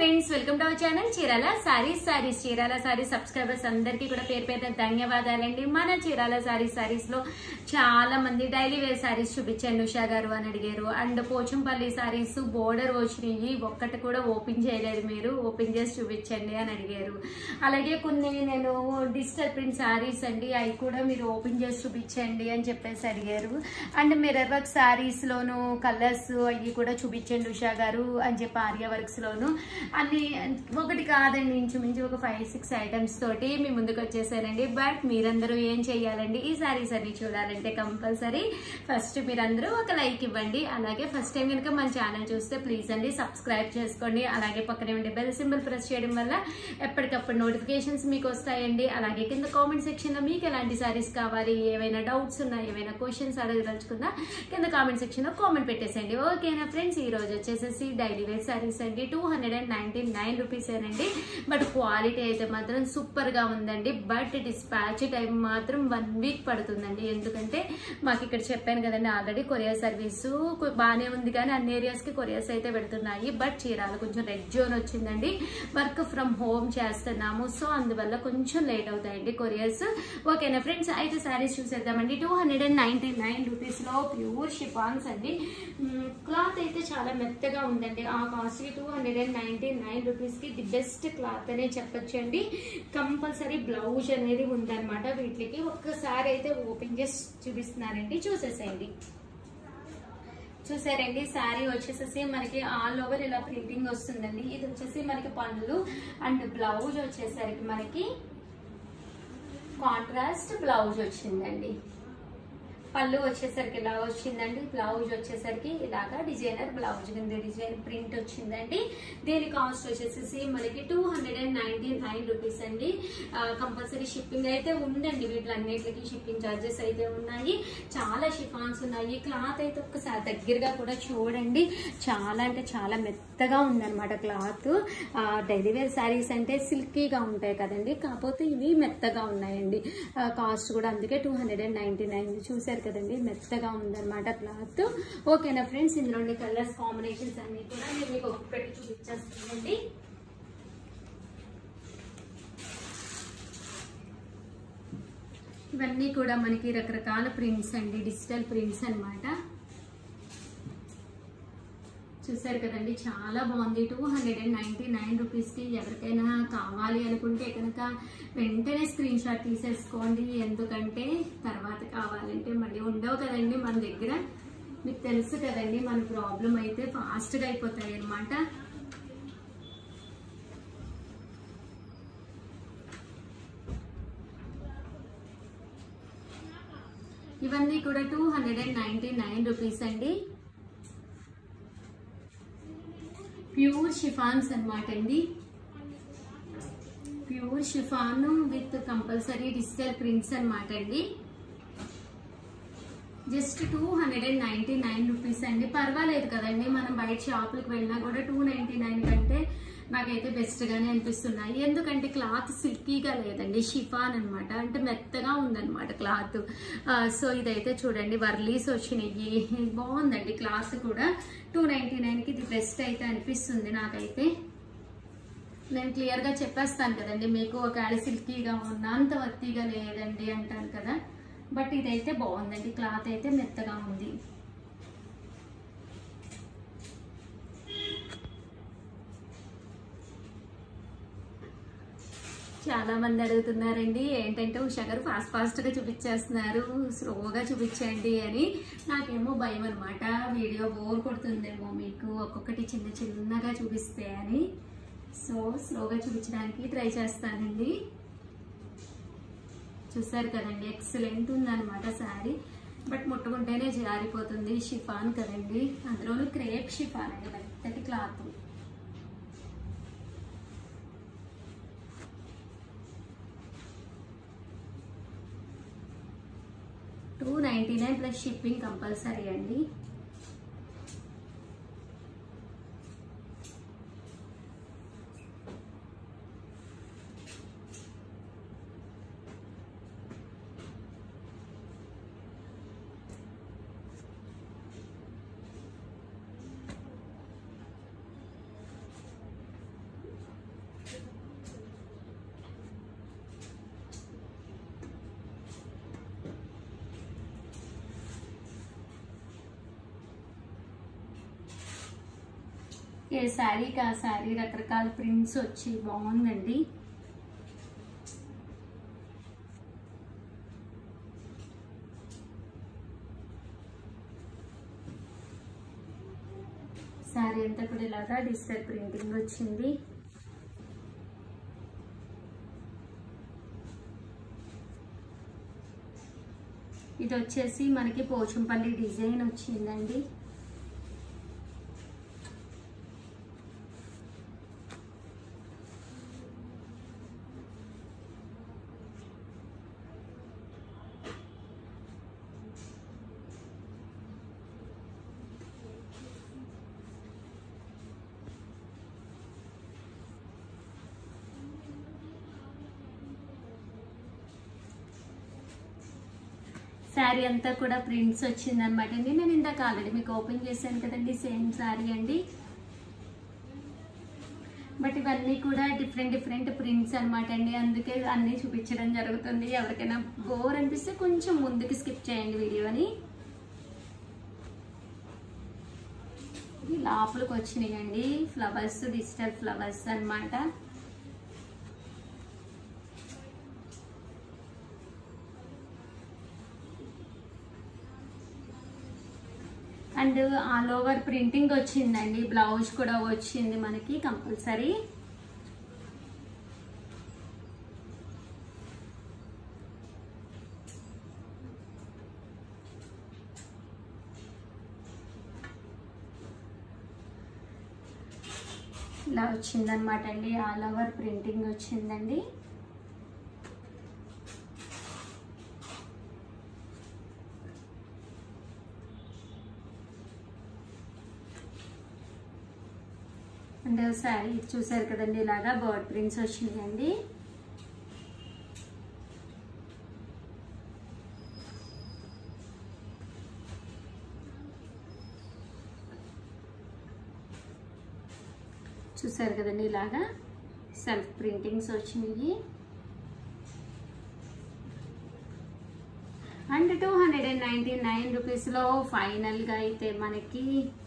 friends welcome to our channel Chirala sarees sarees Chirala sarees subscribers అందరికీ కూడా పేరు పేరున ధన్యవాదాలండి మన చీరాల సారీస్ సారీస్ లో చాలా మంది డైలీ వేర్ సారీస్ చూపించండి ఉషా గారు అని అడిగారు అండ్ పోచంపల్లి సారీస్ బోర్డర్ వచ్చినాయి ఒక్కటి కూడా ఓపెన్ చేయలేదు మీరు ఓపెన్ చేసి చూపించండి అని అడిగారు అలాగే కొన్ని నేను డిజిటల్ ప్రింట్ సారీస్ అండి అవి కూడా మీరు ఓపెన్ చేసి చూపించండి అని చెప్పేసి అడిగారు అండ్ మిర్రర్ వర్క్ సారీస్ లోను కలర్స్ అవి కూడా చూపించండి ఉషా గారు అని చెప్పి ఆర్య వర్క్స్ లోను అన్ని ఒకటి కాదండి ఇంచుమించు ఒక ఫైవ్ సిక్స్ ఐటమ్స్ తోటి మీ ముందుకు వచ్చేసానండి బట్ మీరందరూ ఏం చేయాలండి ఈ సారీస్ అన్ని చూడాలంటే కంపల్సరీ ఫస్ట్ మీరందరూ ఒక లైక్ ఇవ్వండి అలాగే ఫస్ట్ టైం కనుక మన ఛానల్ చూస్తే ప్లీజ్ అండి సబ్స్క్రైబ్ చేసుకోండి అలాగే పక్కనే ఉండే బెల్ సింబల్ ప్రెస్ చేయడం వల్ల ఎప్పటికప్పుడు నోటిఫికేషన్స్ మీకు వస్తాయండి అలాగే కింద కామెంట్ సెక్షన్ లో మీకు ఎలాంటి సారీస్ కావాలి ఏవైనా డౌట్స్ ఉన్నా ఏవైనా క్వశ్చన్స్ అడగదలుచుకున్నా కింద కామెంట్ సెక్షన్ లో కామెంట్ పెట్టేసేయండి ఓకేనా ఫ్రెండ్స్ ఈ రోజు వచ్చేసేసి డైలీ వేర్ సారీస్ అండి two hundred and ninety nine rupees ఏనండి బట్ క్వాలిటీ అయితే మాత్రం సూపర్ గా ఉందండి బట్ డిస్పాచ్ టైం మాత్రం వన్ వీక్ పడుతుందండి ఎందుకంటే మాకు ఇక్కడ చెప్పాను కదండి ఆల్రెడీ కొరియర్ సర్వీసు బాగానే ఉంది కానీ అన్ని ఏరియాస్ కి కొరియర్స్ అయితే పెడుతున్నాయి బట్ చీరాల కొంచెం రెడ్ జోన్ వచ్చిందండి వర్క్ ఫ్రమ్ హోమ్ చేస్తున్నాము సో అందువల్ల కొంచెం లేట్ అవుతాయండి కొరియర్స్ ఓకేనా ఫ్రెండ్స్ అయితే సారీస్ చూసేద్దామండి two hundred and ninety nine rupees లో ప్యూర్ షిఫాన్స్ అండి క్లాత్ అయితే చాలా మెత్తగా ఉందండి ఆ కాస్ట్ కి two hundred and ninety nine rupees కి ది బెస్ట్ క్లాత్ అనే చెప్పొచ్చు అండి కంపల్సరీ బ్లౌజ్ అనేది ఉందన్నమాట వీటికి ఒక్కసారి అయితే ఓపెన్ చేసి చూపిస్తున్నారండి చూసేసేయండి చూసారండి శారీ వచ్చేసేసి మనకి ఆల్ ఓవర్ ఇలా ప్రింటింగ్ వస్తుందండి ఇది వచ్చేసి మనకి పనులు అండ్ బ్లౌజ్ వచ్చేసరికి మనకి కాంట్రాస్ట్ బ్లౌజ్ వచ్చిందండి పళ్ళు వచ్చేసరికి ఇలా వచ్చిందండి బ్లౌజ్ వచ్చేసరికి ఇలాగా డిజైనర్ బ్లౌజ్ కింద డిజైన్ ప్రింట్ వచ్చిందండి దీని కాస్ట్ వచ్చేసి మనకి two hundred and ninety nine rupees అండి కంపల్సరీ షిప్పింగ్ అయితే ఉందండి వీటిలన్నిటికి షిప్పింగ్ ఛార్జెస్ అయితే ఉన్నాయి చాలా షిఫాన్స్ ఉన్నాయి క్లాత్ అయితే ఒక్కసారి దగ్గరగా కూడా చూడండి చాలా అంటే చాలా మెత్తగా ఉందన్నమాట క్లాత్ డైలీ వేర్ శారీస్ అంటే సిల్కీగా ఉంటాయి కదండి కాకపోతే ఇవి మెత్తగా ఉన్నాయండి కాస్ట్ కూడా అందుకే two hundred and ninety nine చూసారు కదండి మెత్తగా ఉందన్నమాట క్లాత్ ఓకేనా ఫ్రెండ్స్ ఇందులో కలర్స్ కాంబినేషన్స్ అన్ని కూడా నేను మీకు ఒక్కొక్కటి చూపించేస్తానండి ఇవన్నీ కూడా మనకి రకరకాల ప్రింట్స్ అండి డిజిటల్ ప్రింట్స్ అన్నమాట చూసారు కదండి చాలా బాగుంది two hundred and ninety nine రూపీస్కి ఎవరికైనా కావాలి అనుకుంటే కనుక వెంటనే స్క్రీన్ షాట్ తీసేసుకోండి ఎందుకంటే తర్వాత కావాలంటే మళ్ళీ ఉండవు కదండి మన దగ్గర మీకు తెలుసు కదండి మన ప్రాబ్లం అయితే ఫాస్ట్గా అయిపోతాయి అన్నమాట ఇవన్నీ కూడా two hundred and ninety nine rupees అండి ప్యూర్ షిఫాన్స్ అనమాట అండి pure chiffon with compulsory digital prints అనమాట అండి just two hundred and ninety nine rupees అండి పర్వాలేదు కదండి మనం బయట షాపులకు వెళ్ళినా కూడా టూ నైన్టీ నైన్ కంటే నాకైతే బెస్ట్ గానే అనిపిస్తున్నాయి ఎందుకంటే క్లాత్ సిల్కీగా లేదండి షిఫాన్ అనమాట అంటే మెత్తగా ఉందన్నమాట క్లాత్ సో ఇదైతే చూడండి వర్లీస్ వచ్చినాయి బాగుందండి క్లాత్ కూడా టూ నైన్టీ నైన్కి ఇది బెస్ట్ అయితే అనిపిస్తుంది నాకైతే నేను క్లియర్గా చెప్పేస్తాను కదండి మీకు ఒకవేళ సిల్కీగా ఉన్నా అంత వత్తిగా లేదండి అంటాను కదా బట్ ఇదైతే బాగుందండి క్లాత్ అయితే మెత్తగా ఉంది చాలా మంది అడుగుతున్నారండి ఏంటంటే ఉషా గారు ఫాస్ట్ ఫాస్ట్ గా చూపించేస్తున్నారు స్లోగా చూపించండి అని నాకేమో భయం అనమాట వీడియో బోర్ కొడుతుందేమో మీకు ఒక్కొక్కటి చిన్న చిన్నగా చూపిస్తే అని సో స్లోగా చూపించడానికి ట్రై చేస్తానండి చూసారు కదండి ఎక్సలెంట్ ఉందన్నమాట శారీ బట్ ముట్టుకుంటేనే జారిపోతుంది షిఫాన్ కదండి అందులోనూ క్రేప్ షిఫాన్ అండి మెత్తటి cloth two ninety nine plus shipping compulsory అండి ఏ శారీకి ఆ శారీ రకరకాల ప్రింట్స్ వచ్చి బాగుందండి శారీ అంతా కూడా ఇలాగా డిజిటల్ ప్రింటింగ్ వచ్చింది ఇది వచ్చేసి మనకి పోచంపల్లి డిజైన్ వచ్చిందండి శారీ అంతా కూడా ప్రింట్స్ వచ్చింది అనమాట అండి నేను ఇందాక ఆల్రెడీ మీకు ఓపెన్ చేశాను కదండి సేమ్ శారీ అండి బట్ ఇవన్నీ కూడా డిఫరెంట్ డిఫరెంట్ ప్రింట్స్ అనమాట అండి అందుకే అన్నీ చూపించడం జరుగుతుంది ఎవరికైనా బోర్ అనిపిస్తే కొంచెం ముందుకు స్కిప్ చేయండి వీడియోని ఇవి లోపలికి వచ్చినాయండి ఫ్లవర్స్ డిజిటల్ ఫ్లవర్స్ అన్నమాట అండ్ ఆల్ ఓవర్ ప్రింటింగ్ వచ్చిందండి బ్లౌజ్ కూడా వచ్చింది మనకి కంపల్సరీ ఇలా వచ్చిందనమాట అండి ఆల్ ఓవర్ ప్రింటింగ్ వచ్చిందండి అండ్ శారీ చూసారు కదండి ఇలాగా బర్డ్ ప్రింట్స్ వచ్చినాయండి చూసారు కదండి ఇలాగా సెల్ఫ్ ప్రింటింగ్స్ వచ్చినాయి and two hundred and ninety nine రూపీస్లో ఫైనల్గా అయితే మనకి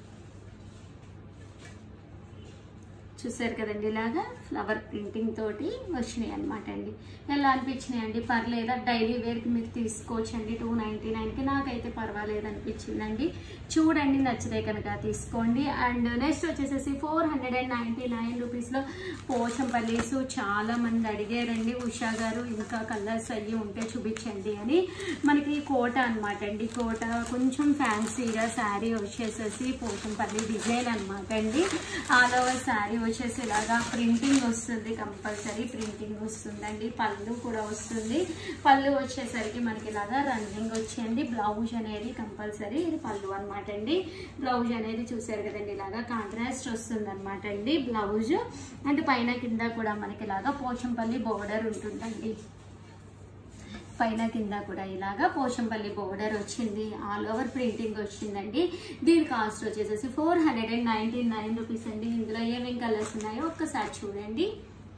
చూసారు కదండి ఇలాగా ఫ్లవర్ ప్రింటింగ్ తోటి వచ్చినాయి అనమాట అండి ఎలా అనిపించినాయి అండి పర్లేదా డైలీ వేర్కి మీరు తీసుకోవచ్చండి టూ నైంటీ నైన్కి నాకైతే పర్వాలేదు అనిపించిందండి చూడండి నచ్చితే కనుక తీసుకోండి అండ్ నెక్స్ట్ వచ్చేసేసి four hundred and ninety nine రూపీస్లో పోచంపల్లీస్ చాలా మంది అడిగారండి ఉషా గారు ఇంకా కలర్స్ అయ్యి ఉంటే చూపించండి అని మనకి కోట అనమాట అండి కోట కొంచెం ఫ్యాన్సీగా శారీ వచ్చేసేసి పోచంపల్లి డిజైన్ అనమాట అండి ఆల్ ఓవర్ శారీ వచ్చేసి ఇలాగా ప్రింటింగ్ వస్తుంది కంపల్సరీ ప్రింటింగ్ వస్తుందండి పళ్ళు కూడా వస్తుంది పళ్ళు వచ్చేసరికి మనకి ఇలాగా రన్నింగ్ వచ్చేయండి బ్లౌజ్ అనేది కంపల్సరీ ఇది పళ్ళు అనమాట అండి బ్లౌజ్ అనేది చూసారు కదండి ఇలాగా కాంట్రాస్ట్ వస్తుంది అనమాట అండి బ్లౌజ్ అండ్ పైన కింద కూడా మనకి ఇలాగా పోచంపల్లి బోర్డర్ ఉంటుందండి పైన కింద కూడా ఇలాగా పోచంపల్లి బోర్డర్ వచ్చింది ఆల్ ఓవర్ ప్రింటింగ్ వచ్చిందండి దీని కాస్ట్ వచ్చేసేసి four hundred and ninety nine rupees అండి ఇందులో ఏమేం కలర్స్ ఉన్నాయో ఒక్కసారి చూడండి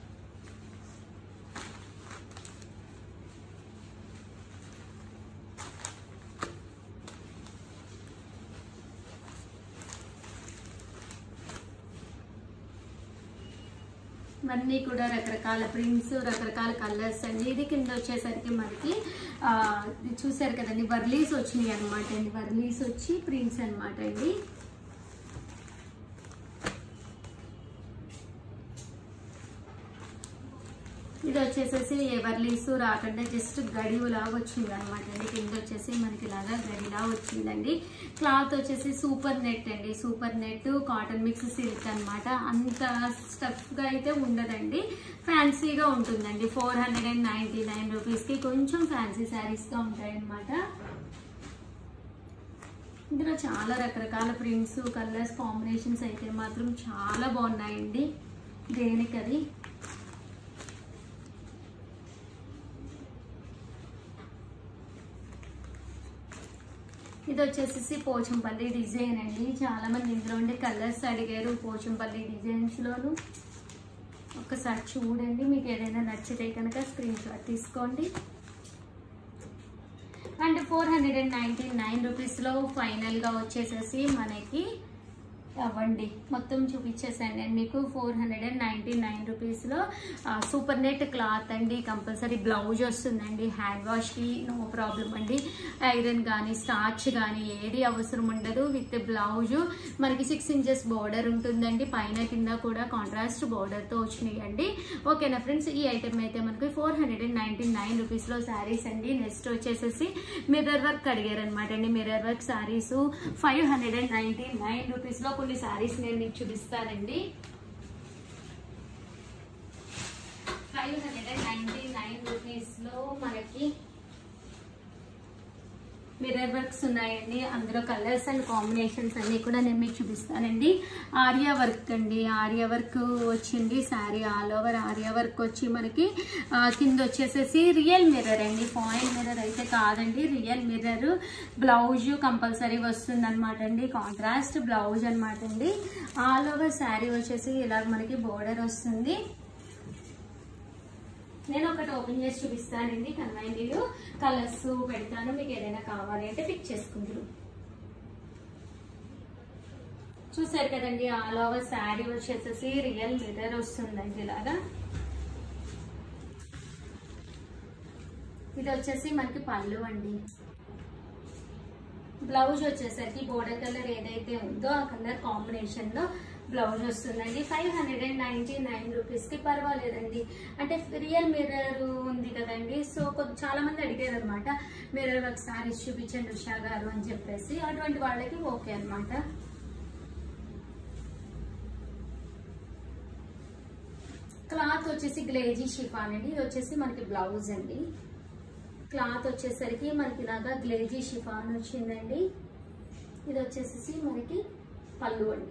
ఇవన్నీ కూడా రకరకాల ప్రింట్స్ రకరకాల కలర్స్ అండి ఇది కింద వచ్చేసరికి మనకి ఆ, ఇది చూసారు కదండి వర్లీస్ వచ్చినాయి అనమాట అండి వర్లీస్ వచ్చి ప్రింట్స్ అనమాట అండి ఇది వచ్చేసేసి ఎవర్లీస్ రాకుండా జస్ట్ గడివులాగా వచ్చింది అనమాట అండి కింద వచ్చేసి మనకి ఇలాగా గడిలా వచ్చిందండి క్లాత్ వచ్చేసి సూపర్ నెట్ అండి super net cotton mix silk అనమాట అంత స్టఫ్గా అయితే ఉండదండి ఫ్యాన్సీగా ఉంటుందండి four hundred and ninety nine రూపీస్కి కొంచెం ఫ్యాన్సీ శారీస్గా ఉంటాయి అనమాట ఇందులో చాలా రకరకాల ప్రింట్స్ కలర్స్ కాంబినేషన్స్ అయితే మాత్రం చాలా బాగున్నాయండి దేనికి అది ఇది వచ్చేసి పోచంపల్లి డిజైన్ అండి చాలా మంది ఇందులో ఉండే కలర్స్ అడిగారు పోచంపల్లి డిజైన్స్ లోను ఒక్కసారి చూడండి మీకు ఏదైనా నచ్చితే కనుక స్క్రీన్ షాట్ తీసుకోండి and four hundred and ninety nine రూపీస్లో ఫైనల్గా వచ్చేసేసి మనకి అవ్వండి మొత్తం చూపించేసాను నేను మీకు four hundred and ninety nine రూపీస్లో సూపర్ నెట్ క్లాత్ అండి కంపల్సరీ బ్లౌజ్ వస్తుందండి హ్యాండ్ వాష్కి నో ప్రాబ్లం అండి ఐరన్ కానీ స్టార్చ్ కానీ ఏది అవసరం ఉండదు విత్ బ్లౌజ్ మనకి సిక్స్ ఇంచెస్ బార్డర్ ఉంటుందండి పైన కింద కూడా కాంట్రాస్ట్ బార్డర్తో వచ్చినాయి అండి ఓకేనా ఫ్రెండ్స్ ఈ ఐటమ్ అయితే మనకి four hundred and ninety nine రూపీస్లో శారీస్ అండి నెక్స్ట్ వచ్చేసేసి మిర్రర్ వర్క్ అడిగారు అనమాట అండి mirror work sarees five hundred and ninety nine రూపీస్లో కొన్ని శారీస్ నేను మీకు చూపిస్తానండి five hundred and ninety nine రూపీస్లో మనకి మిర్రర్ వర్క్స్ ఉన్నాయండి అందులో కలర్స్ అండ్ కాంబినేషన్స్ అన్ని కూడా నేను మీకు చూపిస్తానండి ఆర్యా వర్క్ అండి ఆర్యా వర్క్ వచ్చింది saree all over aari work వచ్చి మనకి ఆ, కింద వచ్చేసేసి రియల్ మిర్రర్ అండి ఫాయిల్ మిర్రర్ అయితే కాదండి రియల్ మిర్రర్ బ్లౌజ్ కంపల్సరీ వస్తుంది అనమాట అండి కాంట్రాస్ట్ బ్లౌజ్ అనమాట అండి ఆల్ ఓవర్ శారీ వచ్చేసి ఇలా మనకి బోర్డర్ వస్తుంది నేను ఒకటి ఓపెన్ చేసి చూపిస్తానండి కన్వైండీలు కలర్స్ పెడతాను మీకు ఏదైనా కావాలి అంటే పిక్ చేసుకుంటారు చూసారు కదండి ఆల్ ఓవర్ శారీ వచ్చేసేసి రియల్ మిర్రర్ వస్తుందండి ఇలాగా ఇది వచ్చేసి మనకి పళ్ళు అండి బ్లౌజ్ వచ్చేసరికి బోర్డర్ కలర్ ఏదైతే ఉందో ఆ కలర్ కాంబినేషన్ లో బ్లౌజ్ వస్తుందండి five hundred and ninety nine rupees కి పర్వాలేదండి అంటే రియల్ మిర్రర్ ఉంది కదండి సో కొ- చాలా మంది అడిగారు అనమాట మిర్రర్ వర్క్ సారీస్ చూపించండి ఉషా గారు అని చెప్పేసి అటువంటి వాళ్ళకి ఓకే అన్నమాట క్లాత్ వచ్చేసి గ్లేజీ షిఫాన్ అండి ఇది వచ్చేసి మనకి బ్లౌజ్ అండి క్లాత్ వచ్చేసరికి మనకి ఇలాగా గ్లేజీ షిఫాన్ వచ్చిందండి ఇది వచ్చేసేసి మనకి పళ్ళు అండి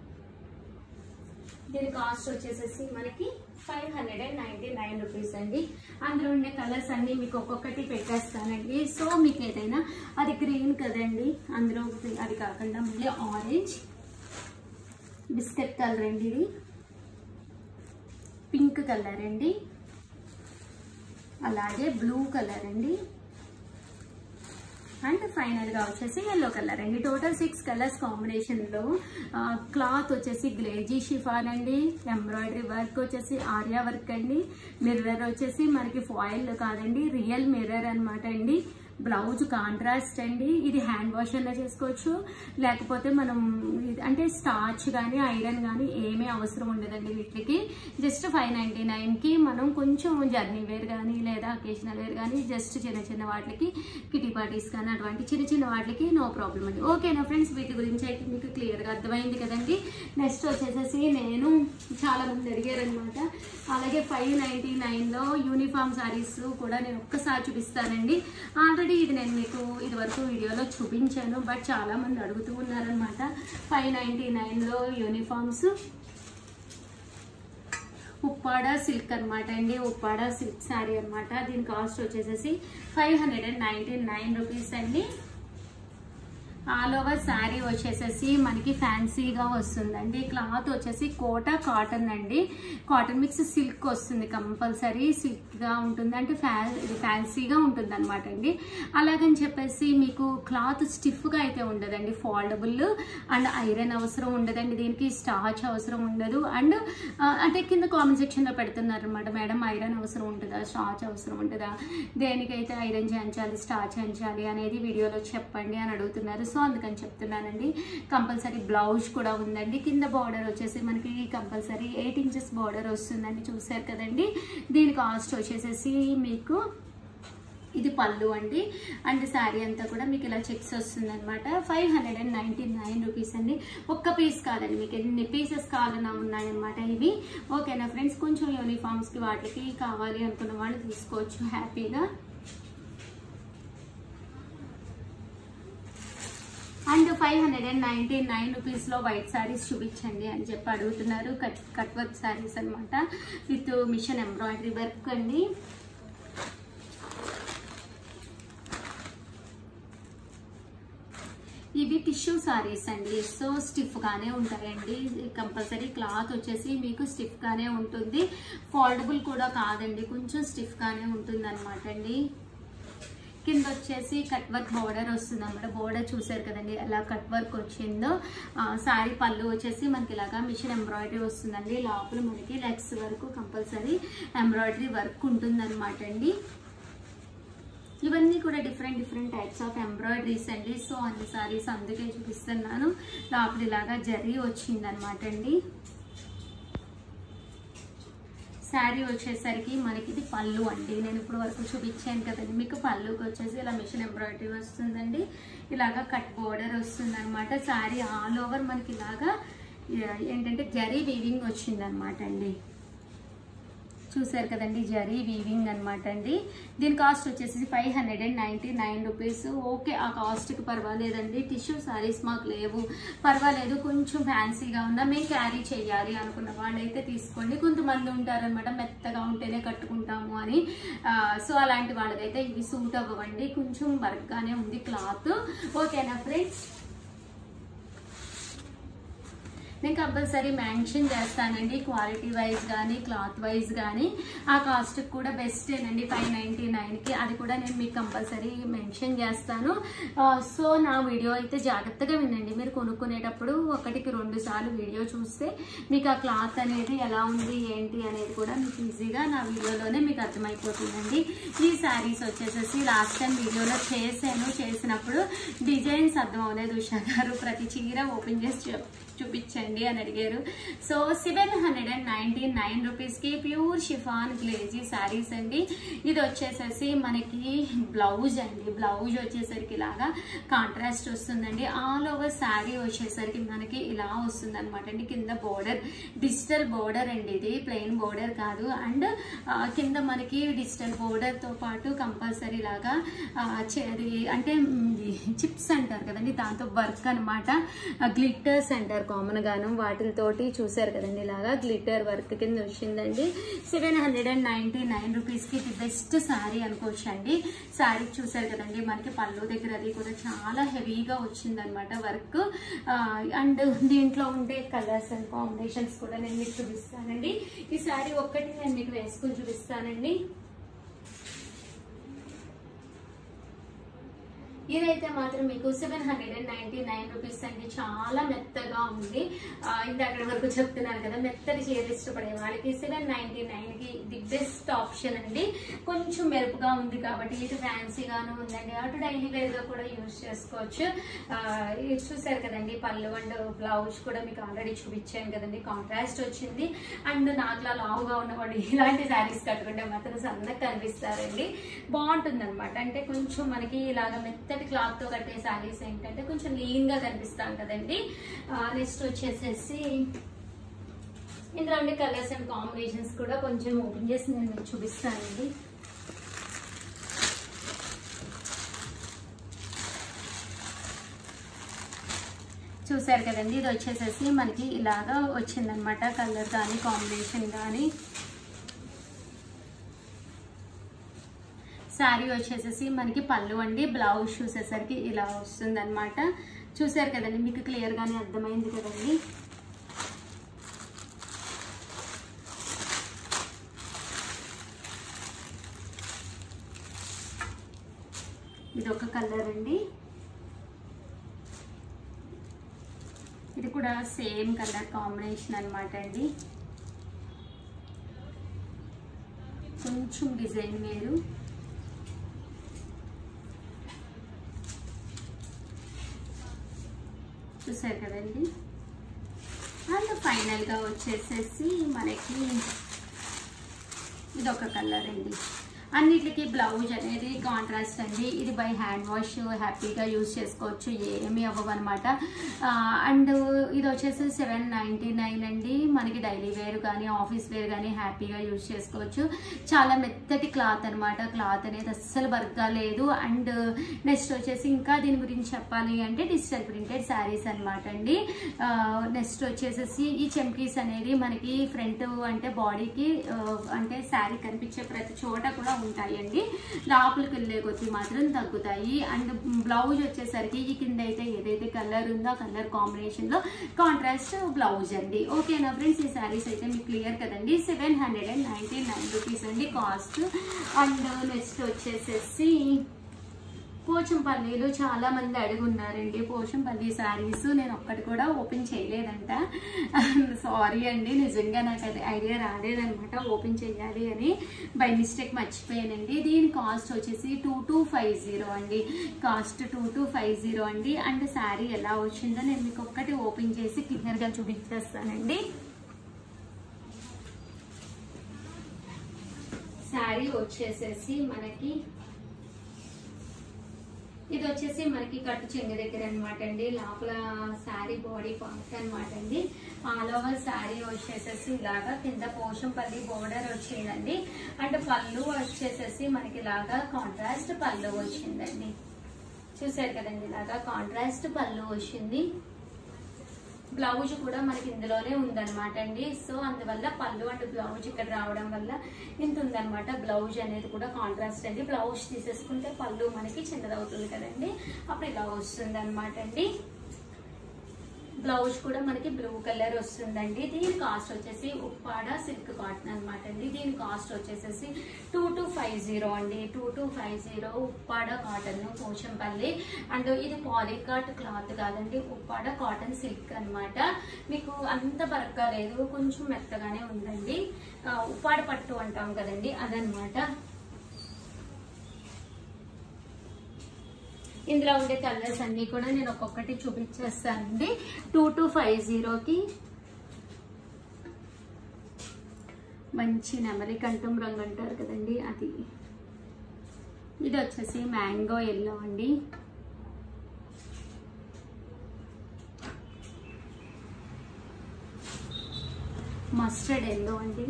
దీని కాస్ట్ వచ్చేసేసి మనకి five hundred and ninety nine rupees అండి అందులో ఉండే కలర్స్ అన్ని మీకు ఒక్కొక్కటి పెట్టేస్తానండి సో మీకు ఏదైనా అది గ్రీన్ కదండి అందులో ఒకటి అది కాకుండా మళ్ళీ ఆరెంజ్ బిస్కెట్ కలర్ అండి ఇది పింక్ కలర్ అండి అలాగే బ్లూ కలర్ అండి అండ్ ఫైనల్ గా వచ్చేసి ఎల్లో కలర్ అండి టోటల్ సిక్స్ కలర్స్ కాంబినేషన్ లో ఆ, క్లాత్ వచ్చేసి గ్లేజీ షిఫాన్ అండి ఎంబ్రాయిడరీ వర్క్ వచ్చేసి ఆర్యా వర్క్ అండి మిర్రర్ వచ్చేసి మనకి ఫాయిల్ కాదండి రియల్ మిర్రర్ అన్నమాట అండి బ్లౌజ్ కాంట్రాస్ట్ అండి ఇది హ్యాండ్ వాష్ అన్నా చేసుకోవచ్చు లేకపోతే మనం ఇది- అంటే స్టార్చ్ కానీ ఐరన్ కానీ ఏమీ అవసరం ఉండదండి వీటికి జస్ట్ ఫైవ్ నైన్టీ నైన్కి మనం కొంచెం జర్నీ వేర్ కానీ లేదా అకేషనల్ వేర్ కానీ జస్ట్ చిన్న చిన్న వాటికి కిటీ పార్టీస్ కానీ అటువంటి చిన్న చిన్న వాటికి నో ప్రాబ్లం అండి ఓకేనా ఫ్రెండ్స్ వీటి గురించి అయితే మీకు క్లియర్గా అర్థమైంది కదండి నెక్స్ట్ వచ్చేసేసి నేను చాలా మంది అడిగారు అనమాట అలాగే ఫైవ్ నైన్టీ నైన్లో యూనిఫామ్ సారీస్ కూడా నేను ఒక్కసారి చూపిస్తానండి ఆల్రెడీ ఇది నేను మీకు ఇది వరకు వీడియోలో చూపించాను బట్ చాలా మంది అడుగుతూ ఉన్నారనమాట ఫైవ్ నైన్టీ నైన్లో యూనిఫామ్స్ ఉప్పాడ సిల్క్ అన్నమాట అండి ఉప్పాడ సిల్క్ శారీ అన్నమాట దీని కాస్ట్ వచ్చేసేసి five hundred and ninety nine rupees అండి ఆల్ ఓవర్ శారీ వచ్చేసేసి మనకి ఫ్యాన్సీగా వస్తుందండి క్లాత్ వచ్చేసి కోట కాటన్ అండి కాటన్ మిక్స్ సిల్క్ వస్తుంది కంపల్సరీ సిల్క్గా ఉంటుంది అంటే ఫ్యా ఇది ఫ్యాన్సీగా ఉంటుంది అనమాట అండి అలాగని చెప్పేసి మీకు క్లాత్ స్టిఫ్గా అయితే ఉండదండి ఫోల్డబుల్ అండ్ ఐరన్ అవసరం ఉండదండి దీనికి స్టార్చ్ అవసరం ఉండదు అండ్ అంటే కింద కామెంట్ సెక్షన్లో పెడుతున్నారు అనమాట మేడం ఐరన్ అవసరం ఉంటుందా స్టార్చ్ అవసరం ఉంటుందా దేనికైతే ఐరన్ చేయించాలి స్టార్చ్ చేయించాలి అనేది వీడియోలో చెప్పండి అని అడుగుతున్నారు సో అందుకని చెప్తున్నానండి కంపల్సరీ బ్లౌజ్ కూడా ఉందండి కింద బార్డర్ వచ్చేసి మనకి కంపల్సరీ ఎయిట్ ఇంచెస్ బార్డర్ వస్తుందండి చూసారు కదండి దీని కాస్ట్ వచ్చేసేసి మీకు ఇది పళ్ళు అండి అండ్ శారీ అంతా కూడా మీకు ఇలా చెక్స్ వస్తుంది అనమాట five hundred and ninety nine rupees అండి ఒక్క పీస్ కాదండి మీకు ఎన్ని పీసెస్ కావాలన్నా ఉన్నాయన్నమాట ఇవి ఓకేనా ఫ్రెండ్స్ కొంచెం యూనిఫామ్స్కి వాటికి కావాలి అనుకున్న వాళ్ళు తీసుకోవచ్చు హ్యాపీగా and five hundred and ninety nine రూపీస్లో వైట్ శారీస్ చూపించండి అని చెప్పి అడుగుతున్నారు కట్ కట్ వర్క్ శారీస్ అనమాట విత్ మిషన్ ఎంబ్రాయిడరీ వర్క్ అండి ఇవి టిష్యూ సారీస్ అండి సో స్టిఫ్ గానే ఉంటాయండి కంపల్సరీ క్లాత్ వచ్చేసి మీకు స్టిఫ్ గానే ఉంటుంది ఫోల్డబుల్ కూడా కాదండి కొంచెం స్టిఫ్ గానే ఉంటుంది అనమాట అండి కింద వచ్చేసి కట్ వర్క్ బోర్డర్ వస్తుంది అనమాట బోర్డర్ చూసారు కదండి ఎలా కట్ వర్క్ వచ్చిందో సారీ పళ్ళు వచ్చేసి మనకి ఇలాగా మిషన్ ఎంబ్రాయిడరీ వస్తుందండి లోపల మనకి లెగ్స్ వరకు కంపల్సరీ ఎంబ్రాయిడరీ వర్క్ ఉంటుంది అండి ఇవన్నీ కూడా different different types of embroideries అండి సో అన్ని సారీస్ అందుకే చూపిస్తున్నాను లోపల ఇలాగా జరీ వచ్చిందనమాట అండి శారీ వచ్చేసరికి మనకి ఇది పళ్ళు అండి నేను ఇప్పుడు వరకు చూపించాను కదండి మీకు పళ్ళుకి వచ్చేసి ఇలా మిషన్ ఎంబ్రాయిడరీ వస్తుందండి ఇలాగా కట్ బోర్డర్ వస్తుంది అనమాట శారీ ఆల్ ఓవర్ మనకి ఇలాగా ఏంటంటే జరీ వీవింగ్ వచ్చిందనమాట అండి చూసారు కదండి జరీ వీవింగ్ అనమాట అండి దీని కాస్ట్ వచ్చేసి five hundred and ninety nine rupees okay ఆ కాస్ట్కి పర్వాలేదండి టిష్యూ సారీస్ మాకు లేవు పర్వాలేదు కొంచెం ఫ్యాన్సీగా ఉన్నా మేము క్యారీ చేయాలి అనుకున్న వాళ్ళైతే తీసుకోండి కొంతమంది ఉంటారనమాట మెత్తగా ఉంటేనే కట్టుకుంటాము అని సో అలాంటి వాళ్ళకైతే ఇవి సూట్ అవ్వండి కొంచెం వర్క్గానే ఉంది క్లాత్ ఓకేనా ఫ్రెండ్స్ నేను కంపల్సరీ మెన్షన్ చేస్తానండి క్వాలిటీ వైజ్ కానీ క్లాత్ వైజ్ కానీ ఆ కాస్ట్ కూడా బెస్టేనండి ఫైవ్ నైంటీ నైన్కి అది కూడా నేను మీకు కంపల్సరీ మెన్షన్ చేస్తాను ఆ, సో నా వీడియో అయితే జాగ్రత్తగా వినండి మీరు కొనుక్కునేటప్పుడు ఒకటికి రెండు సార్లు వీడియో చూస్తే మీకు ఆ క్లాత్ అనేది ఎలా ఉంది ఏంటి అనేది కూడా మీకు ఈజీగా నా వీడియోలోనే మీకు అర్థమైపోతుందండి ఈ శారీస్ వచ్చేసేసి లాస్ట్ టైం వీడియోలో చేశాను చేసినప్పుడు డిజైన్స్ అర్థం అవ్వలేదు ఉషా గారు ప్రతి చీర ఓపెన్ చేసి చెప్ చూపించండి అని అడిగారు so seven hundred and ninety nine రూపీస్కి ప్యూర్ షిఫాన్ గ్లేజీ శారీస్ అండి ఇది వచ్చేసేసి మనకి బ్లౌజ్ అండి బ్లౌజ్ వచ్చేసరికి ఇలాగా కాంట్రాస్ట్ వస్తుందండి ఆల్ ఓవర్ శారీ వచ్చేసరికి మనకి ఇలా వస్తుంది అనమాట అండి కింద బోర్డర్ డిజిటల్ బోర్డర్ అండి ఇది ప్లెయిన్ బోర్డర్ కాదు అండ్ కింద మనకి డిజిటల్ బోర్డర్తో పాటు కంపల్సరీ లాగా ఆ, చెది అంటే చిప్స్ అంటారు కదండి దాంతో వర్క్ అనమాట గ్లిట్టర్స్ అంటారు కామన్ గాను వాటితోటి చూసారు కదండి ఇలాగా గ్లిటర్ వర్క్ కింద వచ్చిందండి seven hundred and ninety nine రూపీస్కి ఇది బెస్ట్ శారీ అనుకోవచ్చు అండి శారీ చూసారు కదండి మనకి పళ్ళు దగ్గర అది కూడా చాలా హెవీగా వచ్చిందనమాట వర్క్ అండ్ దీంట్లో ఉండే కలర్స్ అండ్ కాంబినేషన్స్ కూడా నేను మీకు చూపిస్తానండి ఈ శారీ ఒక్కటి నేను మీకు వేసుకుని చూపిస్తానండి ఇదైతే మాత్రం మీకు seven hundred and ninety nine rupees అండి చాలా మెత్తగా ఉంది ఆ, ఇందాక వరకు చెప్తున్నాను కదా మెత్తటి చీర ఇష్టపడే వాళ్ళకి సెవెన్ నైన్టీ నైన్ కి ది బెస్ట్ ఆప్షన్ అండి కొంచెం మెరుపుగా ఉంది కాబట్టి ఇటు ఫ్యాన్సీగాను ఉందండి అటు డైలీ వేర్ గా కూడా యూజ్ చేసుకోవచ్చు ఆ, ఇది చూసారు కదండి పళ్ళు అండ్ బ్లౌజ్ కూడా మీకు ఆల్రెడీ చూపించాను కదండి కాంట్రాస్ట్ వచ్చింది అండ్ నాకులా లావుగా ఉన్నవాడు ఇలాంటి శారీస్ కట్టుకుంటే మాత్రం సన్నగా కనిపిస్తారండి బాగుంటుంది అనమాట అంటే కొంచెం మనకి ఇలాగ మెత్తటి క్లాత్ తో కట్టే శారీస్ ఏంటంటే కొంచెం లీన్ గా కనిపిస్తాం కదండి నెక్స్ట్ వచ్చేసేసి ఇందులో ఉండే కలర్స్ అండ్ కాంబినేషన్స్ కూడా కొంచెం ఓపెన్ చేసి నేను మీకు చూపిస్తానండి చూసారు కదండి ఇది వచ్చేసేసి మనకి ఇలాగా వచ్చిందనమాట కలర్ కానీ కాంబినేషన్ కానీ శారీ వచ్చేసేసి మనకి పళ్ళు అండి బ్లౌజ్ చూసేసరికి ఇలా వస్తుంది అనమాట చూసారు కదండి మీకు క్లియర్గానే అర్థమైంది కదండి ఇది ఒక కలర్ అండి ఇది కూడా సేమ్ కలర్ కాంబినేషన్ అనమాట అండి కొంచెం డిజైన్ వేరు చూసారు కదండి అండ్ ఫైనల్గా వచ్చేసేసి మనకి ఇది ఒక కలర్ అండి అన్నిటికీ బ్లౌజ్ అనేది కాంట్రాస్ట్ అండి ఇది బై హ్యాండ్ వాష్ హ్యాపీగా యూజ్ చేసుకోవచ్చు ఏమీ అవ్వవు అనమాట అండ్ ఇది వచ్చేసి సెవెన్ నైంటీ నైన్ అండి మనకి డైలీ వేర్ కానీ ఆఫీస్ వేర్ కానీ హ్యాపీగా యూజ్ చేసుకోవచ్చు చాలా మెత్తటి క్లాత్ అనమాట క్లాత్ అనేది అస్సలు వర్క్గా లేదు అండ్ నెక్స్ట్ వచ్చేసి ఇంకా దీని గురించి చెప్పాలి అంటే డిజిటల్ ప్రింటెడ్ శారీస్ అనమాట అండి నెక్స్ట్ వచ్చేసేసి ఈ చెమ్కీస్ అనేది మనకి ఫ్రంట్ అంటే బాడీకి అంటే శారీ కనిపించే ప్రతి చోట కూడా ఉంటాయండి లోపలికి వెళ్ళే కొద్దీ మాత్రం తగ్గుతాయి అండ్ బ్లౌజ్ వచ్చేసరికి ఈ కింద అయితే ఏదైతే కలర్ ఉందో ఆ కలర్ కాంబినేషన్ లో కాంట్రాస్ట్ బ్లౌజ్ అండి ఓకేనా ఫ్రెండ్స్ ఈ శారీస్ అయితే మీకు క్లియర్ కదండి seven hundred and ninety nine rupees అండి కాస్ట్ అండ్ నెక్స్ట్ వచ్చేసేసి పోచంపల్లిలో చాలా మంది అడిగి ఉన్నారండి పోచంపల్లి శారీస్ నేను ఒక్కటి కూడా ఓపెన్ చేయలేదంట సారీ అండి నిజంగా నాకు అది ఐడియా రాలేదనమాట ఓపెన్ చేయాలి అని బై మిస్టేక్ మర్చిపోయానండి దీని కాస్ట్ వచ్చేసి టూ టూ ఫైవ్ జీరో అండి cost two two five zero అండి అండ్ శారీ ఎలా వచ్చిందో నేను మీకు ఒక్కటి ఓపెన్ చేసి క్లియర్గా చూపించేస్తానండి శారీ వచ్చేసేసి మనకి ఇది వచ్చేసి మనకి కట్టు చెంగు దగ్గర అనమాట అండి లోపల శారీ బాడీ పార్ట్ అనమాట అండి ఆల్ ఓవర్ శారీ వచ్చేసేసి ఇలాగా కింద పోషంపల్లి బోర్డర్ వచ్చిందండి అండ్ పళ్ళు వచ్చేసేసి మనకి ఇలాగా కాంట్రాస్ట్ పళ్ళు వచ్చిందండి చూసారు కదండి ఇలాగా కాంట్రాస్ట్ పళ్ళు వచ్చింది బ్లౌజ్ కూడా మనకి ఇందులోనే ఉందన్నమాట అండి సో అందువల్ల పళ్ళు అండ్ బ్లౌజ్ ఇక్కడ రావడం వల్ల ఇంత ఉందన్నమాట బ్లౌజ్ అనేది కూడా కాంట్రాస్ట్ అండి బ్లౌజ్ తీసేసుకుంటే పళ్ళు మనకి చిన్నదవుతుంది కదండి అప్పుడు ఇలా వస్తుంది అనమాట అండి బ్లౌజ్ కూడా మనకి బ్లూ కలర్ వస్తుందండి దీని కాస్ట్ వచ్చేసి ఉప్పాడ సిల్క్ కాటన్ అనమాట అండి దీని కాస్ట్ వచ్చేసేసి టూ టూ ఫైవ్ జీరో అండి two two five zero Uppada cotton Pochampally and ఇది పాలికాట్ క్లాత్ కాదండి ఉప్పాడ కాటన్ సిల్క్ అన్నమాట మీకు అంత బరగ్గా లేదు కొంచెం మెత్తగానే ఉందండి ఆ, ఉప్పాడ పట్టు అంటాం కదండి అదనమాట ఇందులో ఉండే కలర్స్ అన్ని కూడా నేను ఒక్కొక్కటి చూపించేస్తానండి టూ టూ ఫైవ్ జీరోకి మంచి నెమలి కంఠం రంగు అంటారు కదండి అది ఇది వచ్చేసి మ్యాంగో ఎల్లో అండి మస్టర్డ్ ఎల్లో అండి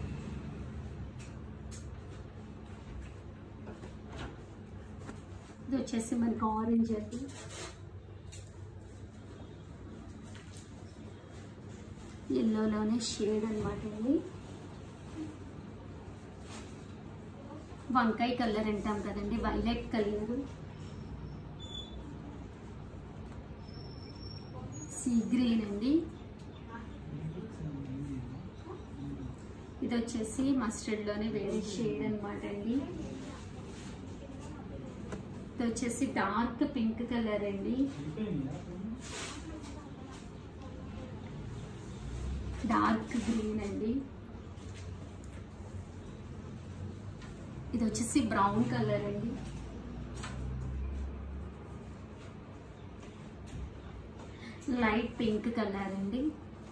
ఇది వచ్చేసి మనకి ఆరెంజ్ అది ఎల్లోలోనే షేడ్ అనమాట అండి వంకాయ కలర్ అంటాం కదండి వైలెట్ కలర్ సీ గ్రీన్ అండి ఇది వచ్చేసి మస్టర్డ్ లోనే వేరే షేడ్ అనమాట అండి ఇది వచ్చేసి డార్క్ పింక్ కలర్ అండి డార్క్ గ్రీన్ అండి ఇది వచ్చేసి బ్రౌన్ కలర్ అండి లైట్ పింక్ కలర్ అండి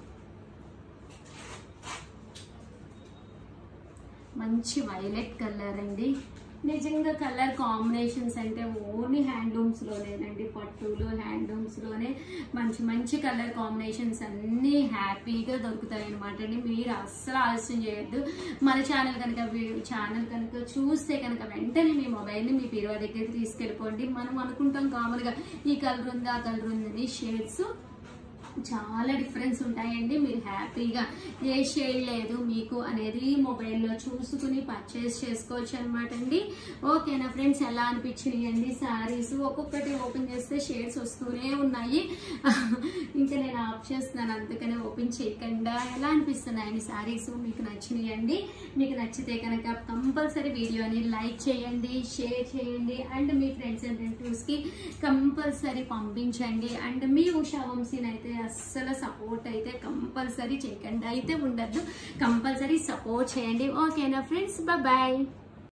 మంచి వైలెట్ కలర్ అండి నిజంగా కలర్ కాంబినేషన్స్ అంటే ఓన్లీ హ్యాండ్లూమ్స్లోనేనండి పట్టులు హ్యాండ్లూమ్స్లోనే మంచి మంచి కలర్ కాంబినేషన్స్ అన్నీ హ్యాపీగా దొరుకుతాయి అనమాట అండి మీరు అస్సలు ఆలస్యం చేయొద్దు మన ఛానల్ కనుక ఛానల్ కనుక చూస్తే కనుక వెంటనే మీ మొబైల్ని మీ పీరువా దగ్గరికి తీసుకెళ్ళిపోండి మనం అనుకుంటాం కామన్గా ఈ కలర్ ఉంది ఆ కలర్ ఉందని షేడ్స్ చాలా డిఫరెన్స్ ఉంటాయండి మీరు హ్యాపీగా ఏ షేడ్ లేదు మీకు అనేది మొబైల్లో చూసుకుని పర్చేస్ చేసుకోవచ్చు అనమాట అండి ఓకేనా ఫ్రెండ్స్ ఎలా అనిపించినాయి అండి శారీస్ ఒక్కొక్కటి ఓపెన్ చేస్తే షేడ్స్ వస్తూనే ఉన్నాయి ఇంకా నేను ఆఫ్ చేస్తున్నాను అందుకనే ఓపెన్ చేయకుండా ఎలా అనిపిస్తున్నాయండి శారీస్ మీకు నచ్చినాయి అండి మీకు నచ్చితే కనుక కంపల్సరీ వీడియోని లైక్ చేయండి షేర్ చేయండి అండ్ మీ ఫ్రెండ్స్ అండ్ రిలేటివ్స్కి కంపల్సరీ పంపించండి అండ్ మీ ఉషా వంశీని అయితే అస్సలు సపోర్ట్ అయితే కంపల్సరీ చేయకండి అయితే ఉండద్దు కంపల్సరీ సపోర్ట్ చేయండి ఓకేనా ఫ్రెండ్స్ బాయ్